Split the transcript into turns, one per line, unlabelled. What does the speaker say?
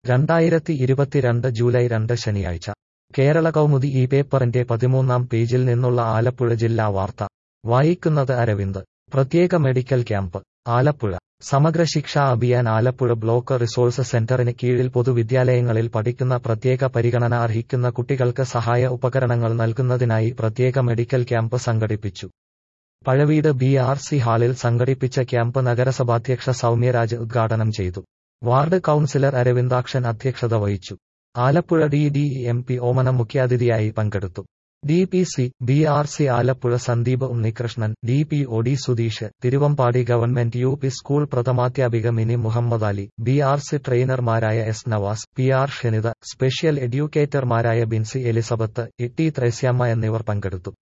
രണ്ടായിരത്തി ഇരുപത്തിരണ്ട് ജൂലൈ രണ്ട് ശനിയാഴ്ച കേരള കൗമുദി ഈ പേപ്പറിന്റെ പതിമൂന്നാം പേജിൽ നിന്നുള്ള ആലപ്പുഴ ജില്ലാ വാർത്ത വായിക്കുന്നത് അരവിന്ദ് പ്രത്യേക medical camp Alappuzha Samagra Shiksha Abhiyan Alappuzha block resource സെന്ററിന് കീഴിൽ പൊതുവിദ്യാലയങ്ങളിൽ പഠിക്കുന്ന പ്രത്യേക പരിഗണന അർഹിക്കുന്ന കുട്ടികൾക്ക് സഹായ ഉപകരണങ്ങൾ നൽകുന്നതിനായി പ്രത്യേക മെഡിക്കൽ ക്യാമ്പ് സംഘടിപ്പിച്ചു പഴവീട് ബി ആർ സി ഹാളിൽ സംഘടിപ്പിച്ച ക്യാമ്പ് നഗരസഭാധ്യക്ഷ സൗമ്യരാജ് ഉദ്ഘാടനം ചെയ്തു വാർഡ് കൌൺസിലർ അരവിന്ദാക്ഷൻ അധ്യക്ഷത വഹിച്ചു Alappuzha D D M P Omana മുഖ്യാതിഥിയായി പങ്കെടുത്തു D P C B R C Alappuzha Sandeep Unnikrishnan D P O D Sudheesh Thiruvambady government U P school പ്രഥമാധ്യാപിക Mini Muhammad Ali B R C ട്രെയിനർമാരായ S Navas P R Shenitha special എഡ്യൂക്കേറ്റർമാരായ Binsy Elizabeth E T Threasiamma എന്നിവർ പങ്കെടുത്തു